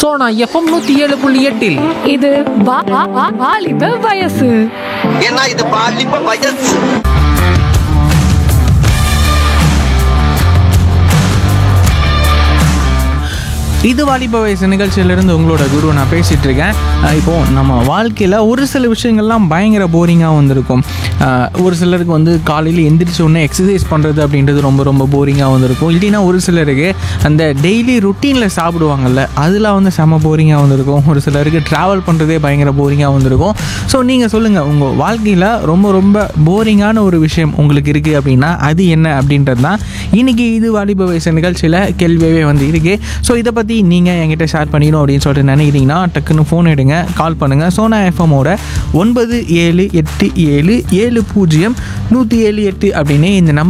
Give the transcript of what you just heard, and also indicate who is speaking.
Speaker 1: Sona FM நூத்தி ஏழு புள்ளி எட்டில்
Speaker 2: இது வா- வா- வா- வாலிப வயசு
Speaker 3: ஏன்னா இது பாலிப்ப வயசு
Speaker 4: இது வாலிப வயசு நிகழ்ச்சியிலிருந்து உங்களோட குரு நான் பேசிகிட்டு இருக்கேன் அஹ் இப்போ நம்ம வாழ்க்கையில் ஒரு சில விஷயங்கள்லாம் பயங்கர போரிங்காக வந்திருக்கும் அஹ் ஒரு சிலருக்கு வந்து காலையில் எந்திரிச்ச உடனே எக்ஸசைஸ் பண்ணுறது அப்படின்றது ரொம்ப ரொம்ப போரிங்காக வந்திருக்கும் இல்லைன்னா ஒரு சிலருக்கு அந்த டெய்லி ருட்டீனில் சாப்பிடுவாங்கல்ல அதெல்லாம் வந்து செம போரிங்காக வந்திருக்கும் ஒரு சிலருக்கு ட்ராவல் பண்ணுறதே பயங்கர போரிங்காக வந்திருக்கும் ஸோ நீங்கள் சொல்லுங்கள் உங்கள் வாழ்க்கையில் ரொம்ப ரொம்ப போரிங்கான ஒரு விஷயம் உங்களுக்கு இருக்குது அப்படின்னா அது என்ன அப்படின்றது தான் இன்றைக்கி இது வாலிப வயசு நிகழ்ச்சியில் கேள்வியாகவே வந்து இருக்குது ஸோ இதை பற்றி நீங்கள் என்கிட்ட ஷேர் பண்ணிக்கணும் அப்படின்னு சொல்லிட்டு நினைக்கிறீங்கன்னா டக்குன்னு ஃபோன் எடுங்க கால் பண்ணுங்கள் சோனா எஃப்எம்மோட ஒன்பது ஏழு எட்டு ஏழு ஏழு பூஜ்ஜியம் நூற்றி ஏழு எட்டு அப்படின்னு இந்த நம்பர்